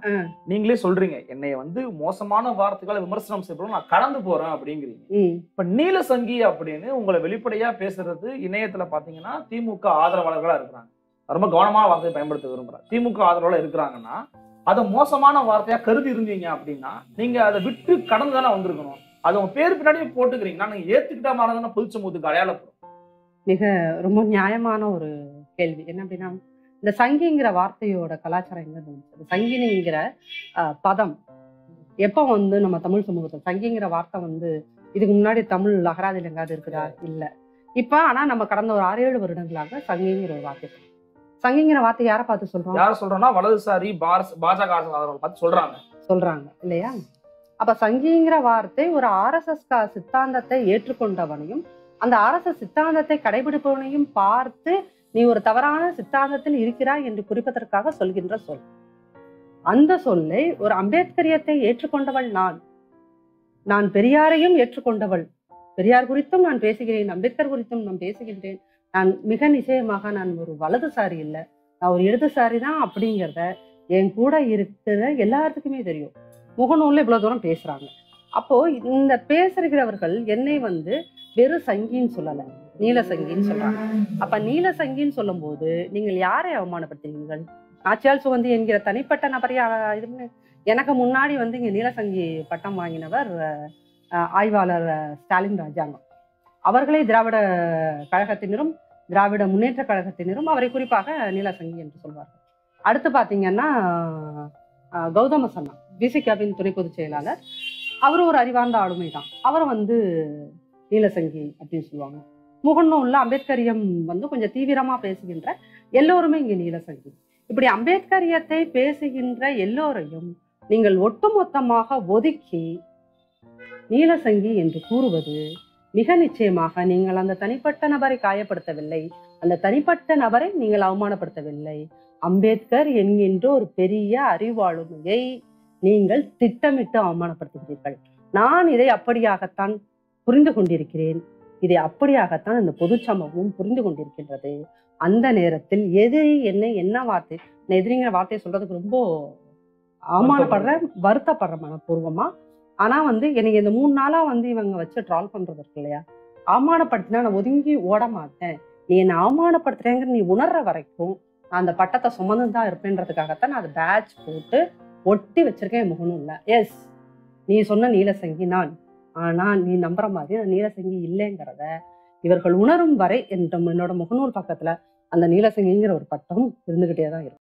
ஆ. நீங்களே சொல்றீங்க என்னைய வந்து மோசமான வார்த்தைகளை விமர்சனம் செய்யப்படும் நான் கடந்து போறேன் அப்படிங்கிறீங்க ம் இப்ப நீலசங்கி அப்படின்னு உங்களை வெளிப்படையா பேசுறது இணையத்துல பாத்தீங்கன்னா திமுக ஆதரவாளர்களா இருக்கிறாங்க ரொம்ப கவனமான வார்த்தையை பயன்படுத்த விரும்புறேன் திமுக ஆதரவாளர் இருக்கிறாங்கன்னா அதை மோசமான வார்த்தையா கருதி இருந்தீங்க அப்படின்னா நீங்க அதை விட்டு கடந்து தானே வந்திருக்கணும் அது உங்க பேர் பின்னாடியே போட்டுக்கிறீங்கன்னா நீங்க ஏத்துக்கிட்ட மாதிரி தானே புது சமூகத்துக்கு அடையாளப்படும் ரொம்ப நியாயமான ஒரு கேள்வி என்ன அப்படின்னா இந்த சங்கிங்கிற வார்த்தையோட கலாச்சாரம் எங்க இருந்துச்சு இந்த சங்கினிங்கிற அஹ், பதம் எப்போ வந்து நம்ம தமிழ் சமூகத்தில் சங்கிங்கிற வார்த்தை வந்து இதுக்கு முன்னாடி தமிழ் அகராதியில் எங்காவது இருக்குதா இல்ல இப்ப ஆனா நம்ம கடந்த ஒரு ஆறு ஏழு வருடங்களாக சங்கிங்கிற ஒரு வார்த்தை சொல்றோம். சங்கிங்கிற வார்த்தை யாரை பார்த்து சொல்றோம் யார சொல்றோம்னா வலதுசாரி பாரஸ்- பாஜக ஆதரவாளர்கள் பார்த்து சொல்றாங்க சொல்றாங்க இல்லையா அப்ப சங்கிங்கிற வார்த்தை ஒரு ஆர்எஸ்எஸ் சித்தாந்தத்தை ஏற்றுக்கொண்டவனையும் அந்த ஆர்எஸ்எஸ் சித்தாந்தத்தை கடைபிடிப்பவனையும் பார்த்து நீ ஒரு தவறான சித்தாந்தத்தில் இருக்கிறாய் என்று குறிப்பதற்காக சொல்கின்ற சொல் அந்த சொல்லை ஒரு அம்பேத்கரியத்தை ஏற்றுக்கொண்டவள் நான் நான் பெரியாரையும் ஏற்றுக்கொண்டவள் பெரியார் குறித்தும் நான் பேசுகிறேன் அம்பேத்கர் குறித்தும் நான் பேசுகின்றேன் நான் மிக நிச்சயமாக நான் ஒரு வலதுசாரி இல்லை நான் ஒரு இடதுசாரி தான் அப்படிங்கிறத என் கூட இருக்கிற எல்லாத்துக்குமே தெரியும் முகநூல்ல இவ்வளவு தூரம் பேசுறாங்க அப்போ இந்த பேசுகிறவர்கள் என்னை வந்து வெறும் சங்கின்னு சொல்லல நீல சங்கின்னு சொல்றாங்க அப்ப நீல சங்கின்னு சொல்லும்போது நீங்கள் யாரை அவமானப்படுத்துறீர்கள் நாச்சியால் சுவந்தி என்கிற தனிப்பட்ட நபரை அஹ், இது பண்ணி- எனக்கு முன்னாடி வந்து இங்க நீலசங்கி பட்டம் வாங்கினவர் அஹ், ஆய்வாளர் அஹ், ஸ்டாலின் ராஜாங்கம் அவர்களை திராவிட கழகத்தினரும் திராவிட முன்னேற்ற கழகத்தினரும் அவரை குறிப்பாக நீலசங்கி என்று சொல்வார்கள் அடுத்து பாத்தீங்கன்னா அஹ், கௌதம சன்னா விசிகாவின் துணை பொதுச் செயலாளர் அவர் ஒரு அறிவார்ந்த ஆளுமை தான் அவரை வந்து நீலசங்கி அப்படின்னு சொல்லுவாங்க முகநூல்ல அம்பேத்கரியம் வந்து கொஞ்சம் தீவிரமா பேசுகின்ற எல்லோருமே இங்க நீலசங்கி இப்படி அம்பேத்கரியத்தை பேசுகின்ற எல்லோரையும் நீங்கள் ஒட்டுமொத்தமாக ஒதுக்கி நீலசங்கி என்று கூறுவது மிக நிச்சயமாக நீங்கள் அந்த தனிப்பட்ட நபரை காயப்படுத்தவில்லை அந்த தனிப்பட்ட நபரை நீங்கள் அவமானப்படுத்தவில்லை அம்பேத்கர் என்கின்ற ஒரு பெரிய அறிவாளுமையை நீங்கள் திட்டமிட்டு அவமானப்படுத்துகிறீர்கள் நான் இதை அப்படியாகத்தான் புரிந்து கொண்டிருக்கிறேன் இதை அப்படியாகத்தான் இந்த பொது சமூகம் புரிந்து கொண்டிருக்கின்றது அந்த நேரத்தில் எதிரி என்ன என்ன வார்த்தை நான் எதிரிங்கிற வார்த்தையை சொல்றதுக்கு ரொம்ப அவமானப்படுறேன் வருத்தப்படுறேன் மனப்பூர்வமா ஆனா வந்து எனக்கு இந்த மூணு நாளா வந்து இவங்க வச்சு ட்ரால் பண்றது இருக்கு இல்லையா அவமானப்படுத்தினா நான் ஒதுங்கி ஓட மாட்டேன் நீ என்னை அவமானப்படுத்துறேங்கிற நீ உணர்ற வரைக்கும் நான் அந்த பட்டத்தை சுமந்து தான் இருப்பேன்றதுக்காகத்தான் நான் அதை பேட்ச் போட்டு ஒட்டி வச்சிருக்கேன் என் முகநூல்ல எஸ் நீ சொன்ன நீலசங்கி நான் ஆனா நீ நம்புற மாதிரி நான் நீலசங்கி இல்லைங்கிறத இவர்கள் உணரும் வரை என்ற என்னோட முகநூல் பக்கத்துல அந்த நீலசங்கிங்கிற ஒரு பட்டம் இருந்துகிட்டே தான் இருக்கும்